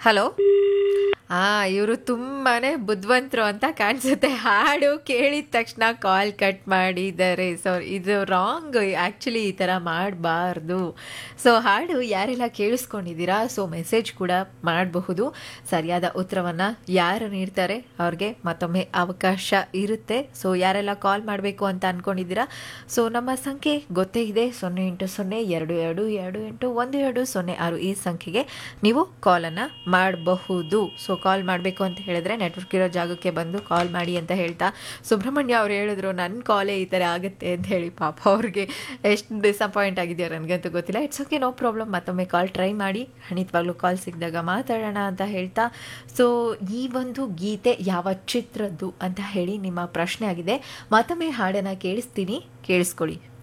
hello ಆ ಇವರು ತುಂಬಾನೇ ಬುದ್ಧಿವಂತರು ಅಂತ ಕಾಣಿಸುತ್ತೆ ಹಾಡು ಕೇಳಿದ ತಕ್ಷಣ ಕಾಲ್ ಕಟ್ ಮಾಡಿದ್ದಾರೆ ಸೊ ಇದು ರಾಂಗ್ ಆ್ಯಕ್ಚುಲಿ ಈ ಥರ ಮಾಡಬಾರ್ದು ಸೊ ಹಾಡು ಯಾರೆಲ್ಲ ಕೇಳಿಸ್ಕೊಂಡಿದ್ದೀರಾ ಸೊ ಮೆಸೇಜ್ ಕೂಡ ಮಾಡಬಹುದು ಸರಿಯಾದ ಉತ್ತರವನ್ನು ಯಾರು ನೀಡ್ತಾರೆ ಅವ್ರಿಗೆ ಮತ್ತೊಮ್ಮೆ ಅವಕಾಶ ಇರುತ್ತೆ ಸೊ ಯಾರೆಲ್ಲ ಕಾಲ್ ಮಾಡಬೇಕು ಅಂತ ಅಂದ್ಕೊಂಡಿದ್ದೀರಾ ಸೊ ನಮ್ಮ ಸಂಖ್ಯೆ ಗೊತ್ತೇ ಇದೆ ಸೊನ್ನೆ ಎಂಟು ಸೊನ್ನೆ ಎರಡು ಎರಡು ಎರಡು ಎಂಟು ಒಂದು ಎರಡು ಸೊನ್ನೆ ಆರು ಈ ಸಂಖ್ಯೆಗೆ ನೀವು ಕಾಲನ್ನು ಮಾಡಬಹುದು ಸೊ ಕಾಲ್ ಮಾಡಬೇಕು ಅಂತ ಹೇಳಿದ್ರೆ ನೆಟ್ವರ್ಕ್ ಇರೋ ಜಾಗಕ್ಕೆ ಬಂದು ಕಾಲ್ ಮಾಡಿ ಅಂತ ಹೇಳ್ತಾ ಸುಬ್ರಹ್ಮಣ್ಯ ಅವ್ರು ಹೇಳಿದ್ರು ನನ್ನ ಕಾಲೇ ಈ ಥರ ಆಗುತ್ತೆ ಅಂತ ಹೇಳಿ ಪಾಪ ಅವ್ರಿಗೆ ಎಷ್ಟು ಡಿಸಪಾಯಿಂಟ್ ಆಗಿದೆಯೋ ನನಗಂತೂ ಗೊತ್ತಿಲ್ಲ ಇಟ್ಸ್ ಓಕೆ ನೋ ಪ್ರಾಬ್ಲಮ್ ಮತ್ತೊಮ್ಮೆ ಕಾಲ್ ಟ್ರೈ ಮಾಡಿ ಖಂಡಿತವಾಗ್ಲೂ ಕಾಲ್ ಸಿಕ್ಕಿದಾಗ ಮಾತಾಡೋಣ ಅಂತ ಹೇಳ್ತಾ ಸೊ ಈ ಒಂದು ಗೀತೆ ಯಾವ ಚಿತ್ರದ್ದು ಅಂತ ಹೇಳಿ ನಿಮ್ಮ ಪ್ರಶ್ನೆ ಆಗಿದೆ ಮತ್ತೊಮ್ಮೆ ಹಾಡನ್ನು ಕೇಳಿಸ್ತೀನಿ ಕೇಳಿಸ್ಕೊಳ್ಳಿ